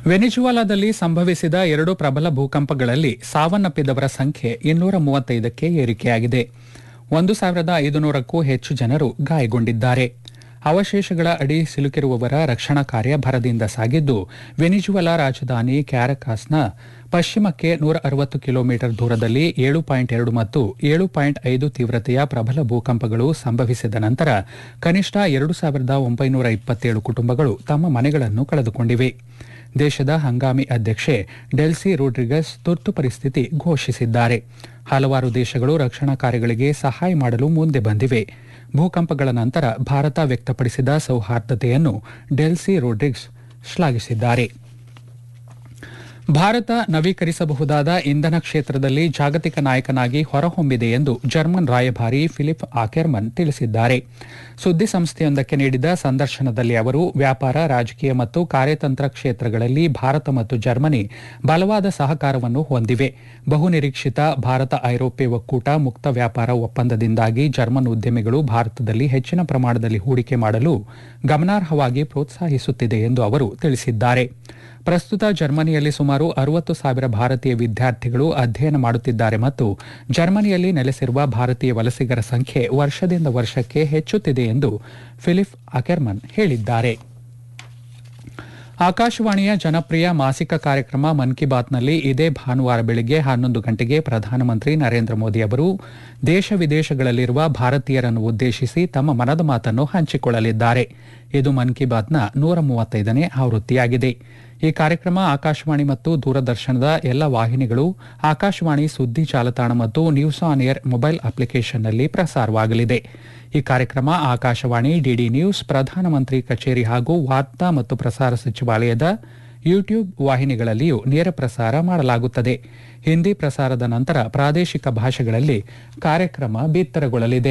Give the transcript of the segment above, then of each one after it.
ವೆನಿಜುವಾಲಾದಲ್ಲಿ ಸಂಭವಿಸಿದ ಎರಡು ಪ್ರಬಲ ಭೂಕಂಪಗಳಲ್ಲಿ ಸಾವನ್ನಪ್ಪಿದವರ ಸಂಖ್ಯೆ ಇನ್ನೂರ ಮೂವತ್ತೈದಕ್ಕೆ ಏರಿಕೆಯಾಗಿದೆ ಒಂದು ಸಾವಿರದ ಐದುನೂರಕ್ಕೂ ಹೆಚ್ಚು ಜನರು ಗಾಯಗೊಂಡಿದ್ದಾರೆ ಅವಶೇಷಗಳ ಅಡಿ ಸಿಲುಕಿರುವವರ ರಕ್ಷಣಾ ಕಾರ್ಯ ಭರದಿಂದ ಸಾಗಿದ್ದು ವೆನಿಜುವಲಾ ರಾಜಧಾನಿ ಕ್ಯಾರಕಾಸ್ನ ಪಶ್ಚಿಮಕ್ಕೆ ನೂರ ಅರವತ್ತು ಕಿಲೋಮೀಟರ್ ದೂರದಲ್ಲಿ ಏಳು ಪಾಯಿಂಟ್ ಎರಡು ಮತ್ತು ಏಳು ಪಾಯಿಂಟ್ ಐದು ತೀವ್ರತೆಯ ಪ್ರಬಲ ಭೂಕಂಪಗಳು ಸಂಭವಿಸಿದ ನಂತರ ಕನಿಷ್ಠ ಎರಡು ಸಾವಿರದ ಒಂಬೈನೂರ ಇಪ್ಪತ್ತೇಳು ಕುಟುಂಬಗಳು ತಮ್ಮ ಮನೆಗಳನ್ನು ಕಳೆದುಕೊಂಡಿವೆ ದೇಶದ ಹಂಗಾಮಿ ಅಧ್ಯಕ್ಷೆ ಡೆಲ್ಸಿ ರೋಡ್ರಿಗಸ್ ತುರ್ತು ಪರಿಸ್ಥಿತಿ ಘೋಷಿಸಿದ್ದಾರೆ ಹಲವಾರು ದೇಶಗಳು ರಕ್ಷಣಾ ಕಾರ್ಯಗಳಿಗೆ ಸಹಾಯ ಮಾಡಲು ಮುಂದೆ ಬಂದಿವೆ ಭೂಕಂಪಗಳ ನಂತರ ಭಾರತ ವ್ಯಕ್ತಪಡಿಸಿದ ಸೌಹಾರ್ದತೆಯನ್ನು ಡೆಲ್ಸಿ ರೋಡ್ರಿಗ್ಸ್ ಶ್ಲಾಘಿಸಿದ್ದಾರೆ ಭಾರತ ನವೀಕರಿಸಬಹುದಾದ ಇಂಧನ ಕ್ಷೇತ್ರದಲ್ಲಿ ಜಾಗತಿಕ ನಾಯಕನಾಗಿ ಹೊರಹೊಮ್ಮಿದೆ ಎಂದು ಜರ್ಮನ್ ರಾಯಭಾರಿ ಫಿಲಿಪ್ ಆಕೆರ್ಮನ್ ತಿಳಿಸಿದ್ದಾರೆ ಸುದ್ದಿಸಂಸ್ಥೆಯೊಂದಕ್ಕೆ ನೀಡಿದ ಸಂದರ್ಶನದಲ್ಲಿ ಅವರು ವ್ಯಾಪಾರ ರಾಜಕೀಯ ಮತ್ತು ಕಾರ್ಯತಂತ್ರ ಕ್ಷೇತ್ರಗಳಲ್ಲಿ ಭಾರತ ಮತ್ತು ಜರ್ಮನಿ ಬಲವಾದ ಸಹಕಾರವನ್ನು ಹೊಂದಿವೆ ಬಹುನಿರೀಕ್ಷಿತ ಭಾರತ ಐರೋಪ್ಯ ಒಕ್ಕೂಟ ಮುಕ್ತ ವ್ಯಾಪಾರ ಒಪ್ಪಂದದಿಂದಾಗಿ ಜರ್ಮನ್ ಉದ್ಯಮಿಗಳು ಭಾರತದಲ್ಲಿ ಹೆಚ್ಚಿನ ಪ್ರಮಾಣದಲ್ಲಿ ಹೂಡಿಕೆ ಮಾಡಲು ಗಮನಾರ್ಹವಾಗಿ ಪ್ರೋತ್ಸಾಹಿಸುತ್ತಿದೆ ಎಂದು ಅವರು ತಿಳಿಸಿದ್ದಾರೆ ಪ್ರಸ್ತುತ ಜರ್ಮನಿಯಲ್ಲಿ ಸುಮಾರು ಅರವತ್ತು ಸಾವಿರ ಭಾರತೀಯ ವಿದ್ಯಾರ್ಥಿಗಳು ಅಧ್ಯಯನ ಮಾಡುತ್ತಿದ್ದಾರೆ ಮತ್ತು ಜರ್ಮನಿಯಲ್ಲಿ ನೆಲೆಸಿರುವ ಭಾರತೀಯ ವಲಸಿಗರ ಸಂಖ್ಯೆ ವರ್ಷದಿಂದ ವರ್ಷಕ್ಕೆ ಹೆಚ್ಚುತ್ತಿದೆ ಎಂದು ಫಿಲಿಪ್ ಅಕೆರ್ಮನ್ ಹೇಳಿದ್ದಾರೆ ಆಕಾಶವಾಣಿಯ ಜನಪ್ರಿಯ ಮಾಸಿಕ ಕಾರ್ಯಕ್ರಮ ಮನ್ ಕಿ ಬಾತ್ನಲ್ಲಿ ಇದೇ ಭಾನುವಾರ ಬೆಳಗ್ಗೆ ಹನ್ನೊಂದು ಗಂಟೆಗೆ ಪ್ರಧಾನಮಂತ್ರಿ ನರೇಂದ್ರ ಮೋದಿ ಅವರು ದೇಶ ವಿದೇಶಗಳಲ್ಲಿರುವ ಭಾರತೀಯರನ್ನು ಉದ್ದೇಶಿಸಿ ತಮ್ಮ ಮನದ ಮಾತನ್ನು ಹಂಚಿಕೊಳ್ಳಲಿದ್ದಾರೆ ಇದು ಮನ್ ಕಿ ಬಾತ್ನ ನೂರ ಮೂವತ್ತೈದನೇ ಆವೃತ್ತಿಯಾಗಿದೆ ಈ ಕಾರ್ಯಕ್ರಮ ಆಕಾಶವಾಣಿ ಮತ್ತು ದೂರದರ್ಶನದ ಎಲ್ಲ ವಾಹಿನಿಗಳು ಆಕಾಶವಾಣಿ ಸುದ್ದಿ ಜಾಲತಾಣ ಮತ್ತು ನ್ಯೂಸ್ ಆನ್ ಏರ್ ಮೊಬೈಲ್ ಅಪ್ಲಿಕೇಶನ್ನಲ್ಲಿ ಪ್ರಸಾರವಾಗಲಿದೆ ಈ ಕಾರ್ಯಕ್ರಮ ಆಕಾಶವಾಣಿ ಡಿಡಿ ನ್ಯೂಸ್ ಪ್ರಧಾನಮಂತ್ರಿ ಕಚೇರಿ ಹಾಗೂ ವಾರ್ತಾ ಮತ್ತು ಪ್ರಸಾರ ಸಚಿವಾಲಯದ ಯೂಟ್ಯೂಬ್ ವಾಹಿನಿಗಳಲ್ಲಿಯೂ ನೇರ ಪ್ರಸಾರ ಮಾಡಲಾಗುತ್ತದೆ ಹಿಂದಿ ಪ್ರಸಾರದ ನಂತರ ಪ್ರಾದೇಶಿಕ ಭಾಷೆಗಳಲ್ಲಿ ಕಾರ್ಯಕ್ರಮ ಬಿತ್ತರಗೊಳ್ಳಲಿದೆ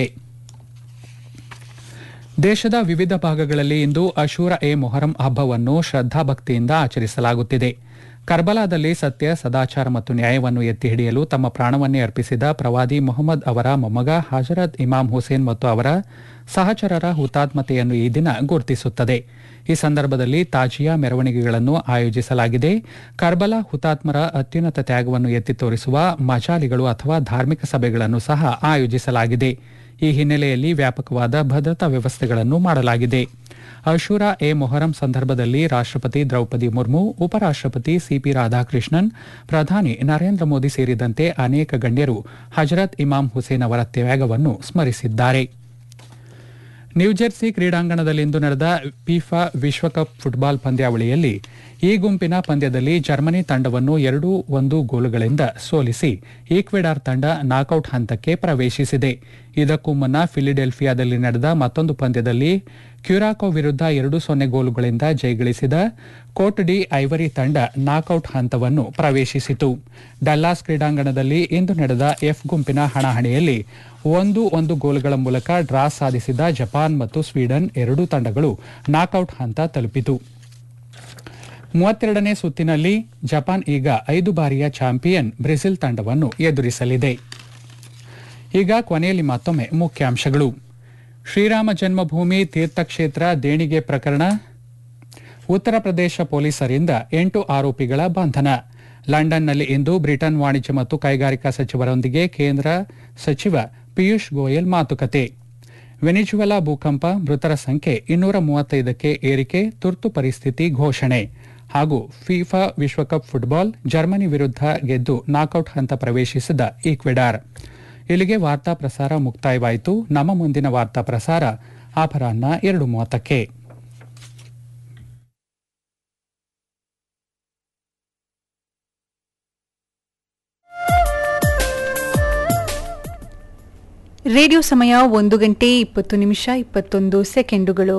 ದೇಶದ ವಿವಿಧ ಭಾಗಗಳಲ್ಲಿ ಇಂದು ಅಶೂರ ಎ ಮೊಹರಂ ಹಬ್ಬವನ್ನು ಶ್ರದ್ದಾಭಕ್ತಿಯಿಂದ ಆಚರಿಸಲಾಗುತ್ತಿದೆ ಕರ್ಬಲಾದಲ್ಲಿ ಸತ್ಯ ಸದಾಚಾರ ಮತ್ತು ನ್ಯಾಯವನ್ನು ಎತ್ತಿ ಹಿಡಿಯಲು ತಮ್ಮ ಪ್ರಾಣವನ್ನೇ ಅರ್ಪಿಸಿದ ಪ್ರವಾದಿ ಮೊಹಮ್ಮದ್ ಅವರ ಮೊಮ್ಮಗ ಹಜರತ್ ಇಮಾಮ್ ಹುಸೇನ್ ಮತ್ತು ಅವರ ಸಹಚರರ ಹುತಾತ್ಮತೆಯನ್ನು ಈ ದಿನ ಗುರುತಿಸುತ್ತದೆ ಈ ಸಂದರ್ಭದಲ್ಲಿ ತಾಜಿಯಾ ಮೆರವಣಿಗೆಗಳನ್ನು ಆಯೋಜಿಸಲಾಗಿದೆ ಕರ್ಬಲಾ ಹುತಾತ್ಮರ ಅತ್ಯುನ್ನತ ತ್ಯಾಗವನ್ನು ಎತ್ತಿ ತೋರಿಸುವ ಮಜಾಲಿಗಳು ಅಥವಾ ಧಾರ್ಮಿಕ ಸಭೆಗಳನ್ನು ಸಹ ಆಯೋಜಿಸಲಾಗಿದೆ ಈ ಹಿನ್ನೆಲೆಯಲ್ಲಿ ವ್ಯಾಪಕವಾದ ಭದ್ರತಾ ವ್ಯವಸ್ಥೆಗಳನ್ನು ಮಾಡಲಾಗಿದೆ ಅಶೂರಾ ಎ ಮೊಹರಂ ಸಂದರ್ಭದಲ್ಲಿ ರಾಷ್ಟ್ರಪತಿ ದ್ರೌಪದಿ ಮುರ್ಮು ಉಪರಾಷ್ಟ್ರಪತಿ ಸಿಪಿ ರಾಧಾಕೃಷ್ಣನ್ ಪ್ರಧಾನಿ ನರೇಂದ್ರ ಮೋದಿ ಸೇರಿದಂತೆ ಅನೇಕ ಗಣ್ಯರು ಹಜರತ್ ಇಮಾಮ್ ಹುಸೇನ್ ಅವರ ತ್ಯಾಗವನ್ನು ಸ್ಮರಿಸಿದ್ದಾರೆ ನ್ಯೂಜೆರ್ಸಿ ಕ್ರೀಡಾಂಗಣದಲ್ಲಿಂದು ನಡೆದ ಫಿಫಾ ವಿಶ್ವಕಪ್ ಫುಟ್ಬಾಲ್ ಪಂದ್ಯಾವಳಿಯಲ್ಲಿ ಈ ಗುಂಪಿನ ಪಂದ್ಯದಲ್ಲಿ ಜರ್ಮನಿ ತಂಡವನ್ನು ಎರಡು ಒಂದು ಗೋಲುಗಳಿಂದ ಸೋಲಿಸಿ ಈಕ್ವೆಡಾರ್ ತಂಡ ನಾಕೌಟ್ ಹಂತಕ್ಕೆ ಪ್ರವೇಶಿಸಿದೆ ಇದಕ್ಕೂ ಮುನ್ನ ಫಿಲಿಡೆಲ್ಫಿಯಾದಲ್ಲಿ ನಡೆದ ಮತ್ತೊಂದು ಪಂದ್ಯದಲ್ಲಿ ಕ್ಯೂರಾಕೋ ವಿರುದ್ಧ ಎರಡು ಸೊನ್ನೆ ಗೋಲುಗಳಿಂದ ಜಯಗಳಿಸಿದ ಕೋಟ್ ಡಿ ಐವರಿ ತಂಡ ನಾಕೌಟ್ ಹಂತವನ್ನು ಪ್ರವೇಶಿಸಿತು ಡಲ್ಲಾಸ್ ಕ್ರೀಡಾಂಗಣದಲ್ಲಿ ಇಂದು ನಡೆದ ಎಫ್ ಗುಂಪಿನ ಹಣಾಹಣಿಯಲ್ಲಿ ಒಂದು ಒಂದು ಗೋಲುಗಳ ಮೂಲಕ ಡ್ರಾ ಸಾಧಿಸಿದ ಜಪಾನ್ ಮತ್ತು ಸ್ವೀಡನ್ ಎರಡೂ ತಂಡಗಳು ನಾಕೌಟ್ ಹಂತ ತಲುಪಿತು ಮೂವತ್ತೆರಡನೇ ಸುತ್ತಿನಲ್ಲಿ ಜಪಾನ್ ಈಗ ಐದು ಬಾರಿಯ ಚಾಂಪಿಯನ್ ಬ್ರೆಜಿಲ್ ತಂಡವನ್ನು ಎದುರಿಸಲಿದೆ ಈಗ ಕೊನೆಯಲ್ಲಿ ಮತ್ತೊಮ್ಮೆ ಮುಖ್ಯಾಂಶಗಳು ಶ್ರೀರಾಮ ಜನ್ಮಭೂಮಿ ತೀರ್ಥಕ್ಷೇತ್ರ ದೇಣಿಗೆ ಪ್ರಕರಣ ಉತ್ತರ ಪ್ರದೇಶ ಪೊಲೀಸರಿಂದ ಎಂಟು ಆರೋಪಿಗಳ ಬಂಧನ ಲಂಡನ್ನಲ್ಲಿ ಇಂದು ಬ್ರಿಟನ್ ವಾಣಿಜ್ಯ ಮತ್ತು ಕೈಗಾರಿಕಾ ಸಚಿವರೊಂದಿಗೆ ಕೇಂದ್ರ ಸಚಿವ ಪಿಯೂಷ್ ಗೋಯಲ್ ಮಾತುಕತೆ ವೆನಿಜುವೆಲಾ ಭೂಕಂಪ ಮೃತರ ಸಂಖ್ಯೆ ಇನ್ನೂರ ಮೂವತ್ತೈದಕ್ಕೆ ಏರಿಕೆ ತುರ್ತು ಪರಿಸ್ಥಿತಿ ಘೋಷಣೆ ಹಾಗೂ ಫಿಫಾ ವಿಶ್ವಕಪ್ ಫುಟ್ಬಾಲ್ ಜರ್ಮನಿ ವಿರುದ್ಧ ಗೆದ್ದು ನಾಕೌಟ್ ಹಂತ ಪ್ರವೇಶಿಸಿದ ಈಕ್ವೆಡಾರ್ ಇಲ್ಲಿಗೆ ವಾರ್ತಾ ಪ್ರಸಾರ ಮುಕ್ತಾಯವಾಯಿತು ನಮ್ಮ ಮುಂದಿನ ವಾರ್ತಾ ಪ್ರಸಾರ ಅಪರಾಹ್ನ ಎರಡು ಮೂವತ್ತಕ್ಕೆ ರೇಡಿಯೋ ಸಮಯ ಒಂದು ಗಂಟೆ ಇಪ್ಪತ್ತು ನಿಮಿಷ ಇಪ್ಪತ್ತೊಂದು ಸೆಕೆಂಡುಗಳು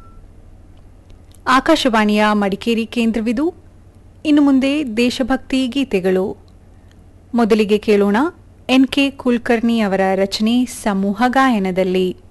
ಆಕಾಶವಾಣಿಯ ಮಡಿಕೇರಿ ಕೇಂದ್ರವಿದು ಇನ್ನು ಮುಂದೆ ದೇಶಭಕ್ತಿ ಗೀತೆಗಳು ಮೊದಲಿಗೆ ಕೇಳೋಣ ಎನ್ ಕೆ ಕುಲಕರ್ಣಿ ಅವರ ರಚನೆ ಸಮೂಹ ಗಾಯನದಲ್ಲಿ